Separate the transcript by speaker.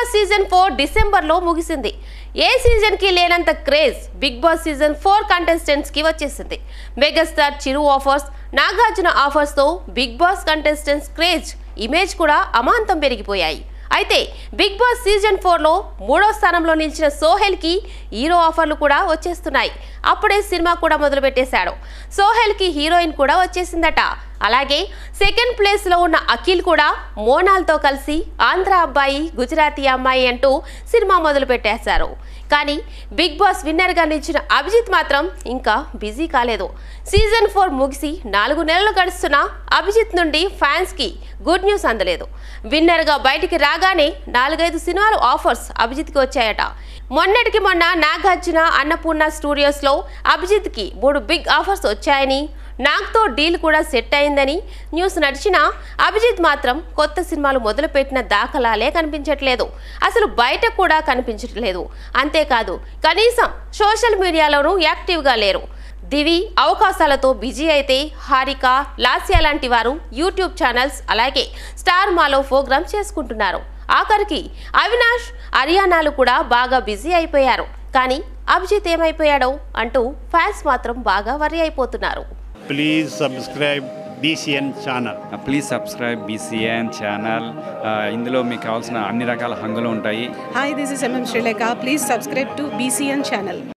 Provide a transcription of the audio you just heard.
Speaker 1: Boss season four డిసెంబర్లో ముగిసింది ఏ సీజన్కి లేనంత craze big boss season four కంటెస్టెంట్స్కి వచ్చేసింది మెగాస్టార్ చిరు ఆఫర్స్ నాగార్జున ఆఫర్స్తో big boss contestants craze image కూడా అమాంతం పెరిగిపోయాయి అయితే బిగ్ బాస్ సీజన్ ఫోర్లో మూడో స్థానంలో నిలిచిన సోహెల్కి హీరో ఆఫర్లు కూడా వచ్చేస్తున్నాయి అప్పుడే సినిమా కూడా మొదలుపెట్టేశాడు సోహెల్కి హీరోయిన్ కూడా వచ్చేసిందట అలాగే సెకండ్ ప్లేస్లో ఉన్న అఖిల్ కూడా మోనాల్తో కలిసి ఆంధ్ర అబ్బాయి గుజరాతీ అమ్మాయి అంటూ సినిమా మొదలు పెట్టేశారు కానీ బిగ్ బాస్ విన్నర్గా నిలిచిన అభిజిత్ మాత్రం ఇంకా బిజీ కాలేదు సీజన్ ఫోర్ ముగిసి నాలుగు నెలలు గడుస్తున్న అభిజిత్ నుండి ఫ్యాన్స్కి గుడ్ న్యూస్ అందలేదు విన్నర్గా బయటికి రాగానే నాలుగైదు సినిమాలు ఆఫర్స్ అభిజిత్కి వచ్చాయట మొన్నటికి మొన్న నాగార్జున అన్నపూర్ణ స్టూడియోస్లో అభిజిత్కి మూడు బిగ్ ఆఫర్స్ వచ్చాయని నాగ్తో డీల్ కూడా సెట్ అయిందని న్యూస్ నడిచినా అభిజిత్ మాత్రం కొత్త సినిమాలు మొదలుపెట్టిన దాఖలాలే కనిపించట్లేదు అసలు బయట కూడా కనిపించట్లేదు అంతేకాదు కనీసం సోషల్ మీడియాలోనూ యాక్టివ్గా లేరు దివి అవకాశాలతో బిజీ అయితే హారిక లాస్యా లాంటి వారు యూట్యూబ్ ఛానల్స్ అలాగే స్టార్ మాలో ప్రోగ్రామ్ చేసుకుంటున్నారు ఆఖరికి అవినాష్ హర్యానాలు కూడా బాగా బిజీ అయిపోయారు కానీ అభిజిత్ ఏమైపోయాడో అంటూ ఫ్యాన్స్ మాత్రం బాగా వరి అయిపోతున్నారు
Speaker 2: please subscribe BCN channel
Speaker 3: please subscribe BCN channel ఇందులో మీకు కావాల్సిన అన్ని రకాల హంగులు ఉంటాయి
Speaker 4: Hi, this is MM Sri Lanka. Please subscribe to BCN channel.